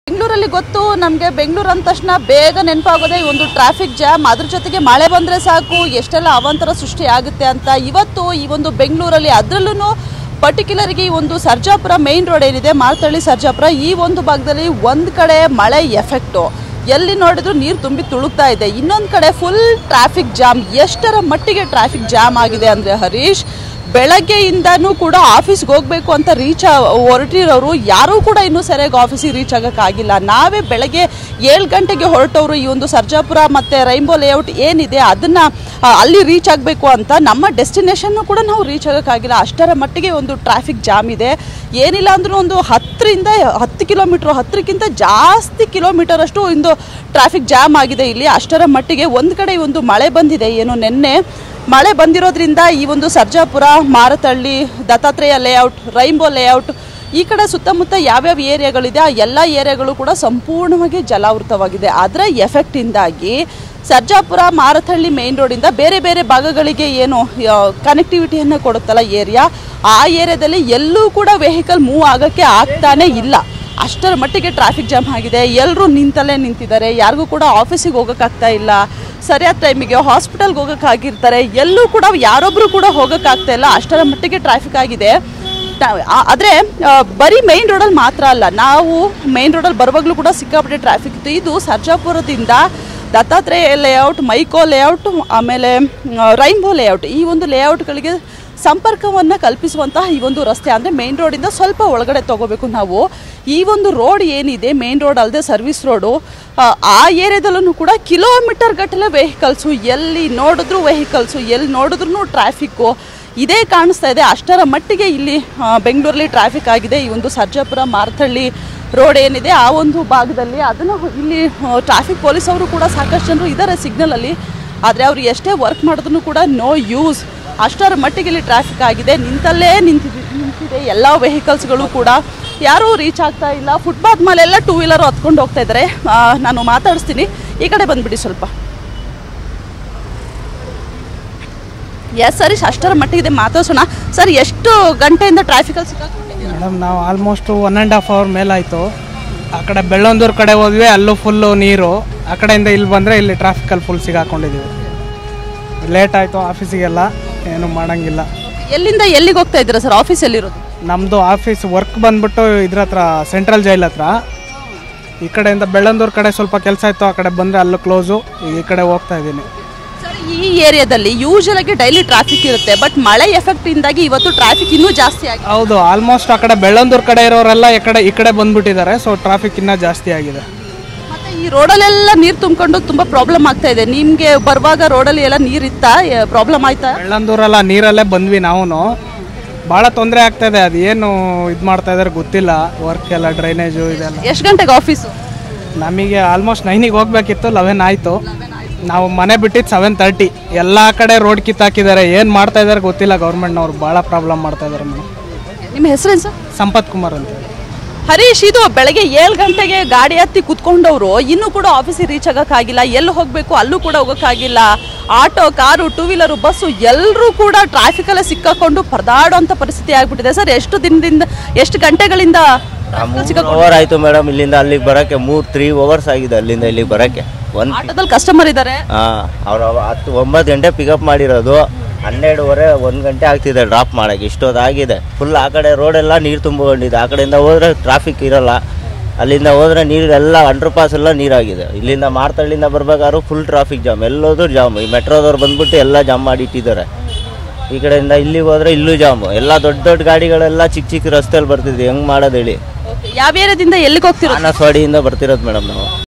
ಬೆಂಗಳೂರಲ್ಲಿ ಗೊತ್ತು ನಮಗೆ ಬೆಂಗಳೂರು ಅಂದ ತಕ್ಷಣ ಬೇಗ ನೆನಪಾಗೋದೇ ಈ ಒಂದು ಟ್ರಾಫಿಕ್ ಜಾಮ್ ಅದ್ರ ಜೊತೆಗೆ ಮಳೆ ಬಂದರೆ ಸಾಕು ಎಷ್ಟೆಲ್ಲ ಅವಾಂತರ ಸೃಷ್ಟಿ ಆಗುತ್ತೆ ಅಂತ ಇವತ್ತು ಈ ಒಂದು ಬೆಂಗಳೂರಲ್ಲಿ ಅದರಲ್ಲೂ ಪರ್ಟಿಕ್ಯುಲರ್ಗೆ ಈ ಒಂದು ಸರ್ಜಾಪುರ ಮೇನ್ ರೋಡ್ ಏನಿದೆ ಮಾರ್ತಳ್ಳಿ ಸರ್ಜಾಪುರ ಈ ಒಂದು ಭಾಗದಲ್ಲಿ ಒಂದು ಕಡೆ ಮಳೆ ಎಫೆಕ್ಟು ಎಲ್ಲಿ ನೋಡಿದ್ರು ನೀರು ತುಂಬಿ ತುಳುಕ್ತಾ ಇದೆ ಇನ್ನೊಂದು ಕಡೆ ಫುಲ್ ಟ್ರಾಫಿಕ್ ಜಾಮ್ ಎಷ್ಟರ ಮಟ್ಟಿಗೆ ಟ್ರಾಫಿಕ್ ಜಾಮ್ ಆಗಿದೆ ಅಂದರೆ ಹರೀಶ್ ಬೆಳಗ್ಗೆಯಿಂದನೂ ಕೂಡ ಆಫೀಸ್ಗೆ ಹೋಗಬೇಕು ಅಂತ ರೀಚ್ ಹೊರಟಿರೋರು ಯಾರೂ ಕೂಡ ಇನ್ನೂ ಸರಿಯಾಗಿ ಆಫೀಸಿಗೆ ರೀಚ್ ಆಗೋಕ್ಕಾಗಿಲ್ಲ ನಾವೇ ಬೆಳಗ್ಗೆ ಏಳು ಗಂಟೆಗೆ ಹೊರಟವರು ಈ ಒಂದು ಸರ್ಜಾಪುರ ಮತ್ತು ರೈನ್ಬೋ ಲೇಔಟ್ ಏನಿದೆ ಅದನ್ನು ಅಲ್ಲಿ ರೀಚ್ ಆಗಬೇಕು ಅಂತ ನಮ್ಮ ಡೆಸ್ಟಿನೇಷನ್ನು ಕೂಡ ನಾವು ರೀಚ್ ಆಗೋಕ್ಕಾಗಿಲ್ಲ ಅಷ್ಟರ ಮಟ್ಟಿಗೆ ಒಂದು ಟ್ರಾಫಿಕ್ ಜಾಮ್ ಇದೆ ಏನಿಲ್ಲ ಅಂದ್ರೂ ಒಂದು ಹತ್ತರಿಂದ ಹತ್ತು ಕಿಲೋಮೀಟ್ರ್ ಹತ್ತಕ್ಕಿಂತ ಜಾಸ್ತಿ ಕಿಲೋಮೀಟರ್ ಅಷ್ಟು ಒಂದು ಟ್ರಾಫಿಕ್ ಜಾಮ್ ಆಗಿದೆ ಇಲ್ಲಿ ಅಷ್ಟರ ಮಟ್ಟಿಗೆ ಒಂದು ಕಡೆ ಒಂದು ಮಳೆ ಬಂದಿದೆ ಏನು ನಿನ್ನೆ ಮಳೆ ಬಂದಿರೋದ್ರಿಂದ ಈ ಒಂದು Sarjapura Marathahalli Dattatreya layout rainbow layout ಈ ಕಡೆ ಸುತ್ತಮುತ್ತ ಯಾವ್ಯಾವ ಏರಿಯಾಗಳಿದೆ ಆ ಎಲ್ಲ ಏರಿಯಾಗಳು ಕೂಡ ಸಂಪೂರ್ಣವಾಗಿ ಜಲಾವೃತವಾಗಿದೆ ಅದರ ಎಫೆಕ್ಟಿಂದಾಗಿ ಸರ್ಜಾಪುರ ಮಾರತಳ್ಳಿ ಮೇನ್ ರೋಡಿಂದ ಬೇರೆ ಬೇರೆ ಭಾಗಗಳಿಗೆ ಏನು ಕನೆಕ್ಟಿವಿಟಿಯನ್ನು ಕೊಡುತ್ತಲ್ಲ ಏರಿಯಾ ಆ ಏರಿಯಾದಲ್ಲಿ ಎಲ್ಲೂ ಕೂಡ ವೆಹಿಕಲ್ ಮೂವ್ ಆಗೋಕ್ಕೆ ಆಗ್ತಾನೇ ಇಲ್ಲ ಅಷ್ಟರ ಮಟ್ಟಿಗೆ ಟ್ರಾಫಿಕ್ ಜಾಮ್ ಆಗಿದೆ ಎಲ್ಲರೂ ನಿಂತಲ್ಲೇ ನಿಂತಿದ್ದಾರೆ ಯಾರಿಗೂ ಕೂಡ ಆಫೀಸಿಗೆ ಹೋಗೋಕ್ಕಾಗ್ತಾ ಇಲ್ಲ ಸರಿಯಾದ ಟೈಮಿಗೆ ಹಾಸ್ಪಿಟಲ್ಗೆ ಹೋಗೋಕ್ಕಾಗಿರ್ತಾರೆ ಎಲ್ಲೂ ಕೂಡ ಯಾರೊಬ್ಬರು ಕೂಡ ಹೋಗೋಕ್ಕಾಗ್ತಾ ಇಲ್ಲ ಅಷ್ಟರ ಮಟ್ಟಿಗೆ ಟ್ರಾಫಿಕ್ ಆಗಿದೆ ಆದರೆ ಬರೀ ಮೈನ್ ರೋಡಲ್ಲಿ ಮಾತ್ರ ಅಲ್ಲ ನಾವು ಮೈನ್ ರೋಡಲ್ಲಿ ಬರುವಾಗಲೂ ಕೂಡ ಸಿಕ್ಕಾಪಟ್ಟೆ ಟ್ರಾಫಿಕ್ ಇತ್ತು ಇದು ಸರ್ಜಾಪುರದಿಂದ ದತ್ತಾತ್ರೇಯ ಲೇಔಟ್ ಮೈಕೋ ಲೇಔಟ್ ಆಮೇಲೆ ರೈನ್ಬೋ ಲೇಔಟ್ ಈ ಒಂದು ಲೇಔಟ್ಗಳಿಗೆ ಸಂಪರ್ಕವನ್ನು ಕಲ್ಪಿಸುವಂತಹ ಈ ಒಂದು ರಸ್ತೆ ಅಂದರೆ ಮೇನ್ ರೋಡಿಂದ ಸ್ವಲ್ಪ ಒಳಗಡೆ ತಗೋಬೇಕು ನಾವು ಈ ಒಂದು ರೋಡ್ ಏನಿದೆ ಮೇನ್ ರೋಡ್ ಅಲ್ಲದೆ ಸರ್ವಿಸ್ ರೋಡು ಆ ಏರಿಯಾದಲ್ಲೂ ಕೂಡ ಕಿಲೋಮೀಟರ್ ಗಟ್ಟಲೆ ವೆಹಿಕಲ್ಸು ಎಲ್ಲಿ ನೋಡಿದ್ರು ವೆಹಿಕಲ್ಸು ಎಲ್ಲಿ ನೋಡಿದ್ರು ಟ್ರಾಫಿಕ್ಕು ಇದೇ ಕಾಣಿಸ್ತಾ ಇದೆ ಅಷ್ಟರ ಮಟ್ಟಿಗೆ ಇಲ್ಲಿ ಬೆಂಗಳೂರಲ್ಲಿ ಟ್ರಾಫಿಕ್ ಆಗಿದೆ ಈ ಒಂದು ಸರ್ಜಾಪುರ ಮಾರ್ತಳ್ಳಿ ರೋಡ್ ಏನಿದೆ ಆ ಒಂದು ಭಾಗದಲ್ಲಿ ಅದನ್ನು ಇಲ್ಲಿ ಟ್ರಾಫಿಕ್ ಪೊಲೀಸ್ ಅವರು ಕೂಡ ಸಾಕಷ್ಟು ಜನರು ಇದ್ದಾರೆ ಸಿಗ್ನಲಲ್ಲಿ ಆದರೆ ಅವರು ಎಷ್ಟೇ ವರ್ಕ್ ಮಾಡಿದ್ರು ಕೂಡ ನೋ ಯೂಸ್ ಅಷ್ಟರ ಮಟ್ಟಿಗೆ ಇಲ್ಲಿ ಟ್ರಾಫಿಕ್ ಆಗಿದೆ ನಿಂತಲ್ಲೇ ನಿಂತಿದೆ ನಿಂತಿದೆ ಎಲ್ಲ ವೆಹಿಕಲ್ಸ್ಗಳು ಕೂಡ ಯಾರೂ ರೀಚ್ ಆಗ್ತಾ ಇಲ್ಲ ಫುಟ್ಪಾತ್ ಮೇಲೆಲ್ಲ ಟೂ ವೀಲರ್ ಹತ್ಕೊಂಡು ಹೋಗ್ತಾ ಇದ್ದಾರೆ ನಾನು ಮಾತಾಡಿಸ್ತೀನಿ ಈ ಕಡೆ ಬಂದ್ಬಿಡಿ ಸ್ವಲ್ಪ ಎಸ್ ಸರಿ ಅಷ್ಟರ ಮಟ್ಟಿಗಿದೆ ಮಾತಾಡ್ಸೋಣ ಸರ್ ಎಷ್ಟು ಗಂಟೆಯಿಂದ ಟ್ರಾಫಿಕಲ್ಲಿ ಸಿಕ್ಕಾಕೊಂಡಿದ್ದೀರಾ ಮೇಡಮ್ ನಾವು almost one and half hour ಮೇಲಾಯಿತು ಆ ಕಡೆ ಬೆಳ್ಳಂದೂರು ಕಡೆ ಹೋದ್ವಿ ಅಲ್ಲೂ ಫುಲ್ಲು ನೀರು ಆ ಕಡೆಯಿಂದ ಇಲ್ಲಿ ಬಂದರೆ ಇಲ್ಲಿ ಟ್ರಾಫಿಕಲ್ಲಿ ಫುಲ್ ಸಿಗಾಕೊಂಡಿದ್ದೀವಿ ಲೇಟ್ ಆಯಿತು ಆಫೀಸಿಗೆಲ್ಲ ಏನು ಮಾಡೋಂಗಿಲ್ಲ ಎಲ್ಲಿಂದ ಎಲ್ಲಿಗೆ ಹೋಗ್ತಾ ಇದ್ದೀರಾ ಸರ್ ಆಫೀಸ್ ಎಲ್ಲಿರೋದು ನಮ್ಮದು ಆಫೀಸ್ ವರ್ಕ್ ಬಂದ್ಬಿಟ್ಟು ಇದ್ರ ಹತ್ರ ಸೆಂಟ್ರಲ್ ಜೈಲ್ ಹತ್ರ ಈ ಕಡೆಯಿಂದ ಬೆಳ್ಳಂದೂರು ಕಡೆ ಸ್ವಲ್ಪ ಕೆಲಸ ಇತ್ತು ಆ ಕಡೆ ಬಂದರೆ ಅಲ್ಲೂ ಕ್ಲೋಸು ಈ ಕಡೆ ಹೋಗ್ತಾ ಇದ್ದೀನಿ ಸರ್ ಈ ಏರಿಯಾದಲ್ಲಿ ಯೂಶಲ್ ಆಗಿ ಡೈಲಿ ಟ್ರಾಫಿಕ್ ಇರುತ್ತೆ ಬಟ್ ಮಳೆ ಎಫೆಕ್ಟ್ ಇಂದಾಗಿ ಇವತ್ತು ಟ್ರಾಫಿಕ್ ಇನ್ನೂ ಜಾಸ್ತಿ ಆಗಿದೆ ಹೌದು ಆಲ್ಮೋಸ್ಟ್ ಆ ಕಡೆ ಬೆಳ್ಳಂದೂರು ಕಡೆ ಇರೋರೆಲ್ಲ ಈ ಕಡೆ ಈ ಕಡೆ ಬಂದ್ಬಿಟ್ಟಿದ್ದಾರೆ ಸೊ ಟ್ರಾಫಿಕ್ ಇನ್ನೂ ಜಾಸ್ತಿ ಆಗಿದೆ ಮತ್ತೆ ಈ ರೋಡಲ್ಲೆಲ್ಲ ನೀರು ತುಂಬಿಕೊಂಡು ತುಂಬಾ ಪ್ರಾಬ್ಲಮ್ ಆಗ್ತಾ ಇದೆ ನಿಮ್ಗೆ ಬರುವಾಗ ರೋಡಲ್ಲಿ ಎಲ್ಲ ನೀರ್ ಇತ್ತಾ ಪ್ರಾಬ್ಲಮ್ ಆಯ್ತಾ ಬೆಳ್ಳಂದೂರೆಲ್ಲ ನೀರಲ್ಲೇ ಬಂದ್ವಿ ನಾವು ಭಾಳ ತೊಂದರೆ ಆಗ್ತಾ ಇದೆ ಅದು ಏನು ಇದು ಮಾಡ್ತಾ ಇದಾರೆ ಗೊತ್ತಿಲ್ಲ ವರ್ಕ್ ಎಲ್ಲ ಡ್ರೈನೇಜು ಇದೆಲ್ಲ ಎಷ್ಟು ಗಂಟೆಗೆ ಆಫೀಸು ನಮಗೆ ಆಲ್ಮೋಸ್ಟ್ ನೈನಿಗೆ ಹೋಗ್ಬೇಕಿತ್ತು ಲೆವೆನ್ ಆಯಿತು ನಾವು ಮನೆ ಬಿಟ್ಟಿದ್ದು ಸೆವೆನ್ ತರ್ಟಿ ಎಲ್ಲ ಕಡೆ ರೋಡ್ ಕಿತ್ತಾಕಿದ್ದಾರೆ ಏನು ಮಾಡ್ತಾ ಇದ್ದಾರೆ ಗೊತ್ತಿಲ್ಲ ಗೌರ್ಮೆಂಟ್ನವ್ರು ಭಾಳ ಪ್ರಾಬ್ಲಮ್ ಮಾಡ್ತಾ ಇದ್ದಾರೆ ಮೇಡಮ್ ನಿಮ್ಮ ಹೆಸರೇನು ಸರ್ ಸಂಪತ್ ಕುಮಾರ್ ಅಂತ ಹರೀಶ್ ಇದು ಬೆಳಗ್ಗೆ ಏಳು ಗಂಟೆಗೆ ಗಾಡಿ ಹತ್ತಿ ಕುತ್ಕೊಂಡವರು ಇನ್ನೂ ಕೂಡ ಆಫೀಸಿಗೆ ರೀಚ್ ಆಗೋಕ್ಕಾಗಿಲ್ಲ ಎಲ್ಲಿ ಹೋಗಬೇಕು ಅಲ್ಲೂ ಕೂಡ ಹೋಗೋಕ್ಕಾಗಿಲ್ಲ auto car two wheeler bus ಎಲ್ಲರೂ ಕೂಡ ಟ್ರಾಫಿಕಲ್ಲೇ ಸಿಕ್ಕಾಕೊಂಡು ಪರದಾಡುವಂಥ ಪರಿಸ್ಥಿತಿ ಆಗ್ಬಿಟ್ಟಿದೆ ಸರ್ ಎಷ್ಟು ದಿನದಿಂದ ಎಷ್ಟು ಗಂಟೆಗಳಿಂದ ಓವರ್ ಆಯ್ತು ಮೇಡಮ್ ಇಲ್ಲಿಂದ ಅಲ್ಲಿಗೆ ಬರಕ್ಕೆ ಮೂರ್ ತ್ರೀ ಓವರ್ಸ್ ಆಗಿದೆ ಅಲ್ಲಿಂದ ಇಲ್ಲಿಗೆ ಬರಕ್ಕೆ ಒಂದ್ ಆಟೋದಲ್ಲಿ ಕಸ್ಟಮರ್ ಇದ್ದಾರೆ ಹಾ ಅವ್ರು ಹತ್ತು ಒಂಬತ್ತು ಗಂಟೆ ಪಿಕಪ್ ಮಾಡಿರೋದು ಹನ್ನೆರಡುವರೆ ಒಂದು ಗಂಟೆ ಆಗ್ತಿದೆ ಡ್ರಾಪ್ ಮಾಡಕ್ಕೆ ಇಷ್ಟೊತ್ತಾಗಿದೆ ಫುಲ್ ಆ ಕಡೆ ರೋಡೆಲ್ಲ ನೀರು ತುಂಬಿಕೊಂಡಿದೆ ಆ ಕಡೆಯಿಂದ ಹೋದ್ರೆ ಟ್ರಾಫಿಕ್ ಇರಲ್ಲ ಅಲ್ಲಿಂದ ಹೋದ್ರೆ ನೀರೆಲ್ಲ ಅಂಡರ್ ಪಾಸ್ ಎಲ್ಲ ನೀರಾಗಿದೆ ಇಲ್ಲಿಂದ ಮಾರ್ತಳ್ಳಿಂದ ಬರ್ಬೇಕಾದ್ರೂ ಫುಲ್ ಟ್ರಾಫಿಕ್ ಜಾಮ್ ಎಲ್ಲೋದ್ರೂ ಜಾಮ್ ಈ ಮೆಟ್ರೋದವ್ರು ಬಂದ್ಬಿಟ್ಟು ಎಲ್ಲ ಜಾಮ್ ಮಾಡಿ ಇಟ್ಟಿದ್ದಾರೆ ಈ ಕಡೆಯಿಂದ ಇಲ್ಲಿಗೆ ಹೋದ್ರೆ ಇಲ್ಲೂ ಜಾಮು ಎಲ್ಲ ದೊಡ್ಡ ದೊಡ್ಡ ಗಾಡಿಗಳೆಲ್ಲ ಚಿಕ್ಕ ಚಿಕ್ಕ ರಸ್ತೆಯಲ್ಲಿ ಬರ್ತಿದ್ವಿ ಹೆಂಗ್ ಮಾಡೋದು ಹೇಳಿ ಯಾವ ಏರಿಯಾದಿಂದ ಎಲ್ಲಿಗೆ ಹೋಗ್ತಿರೋ ಆನಸ್ವಾಡಿಯಿಂದ ಬರ್ತಿರೋದು ಮೇಡಮ್ ನಾವು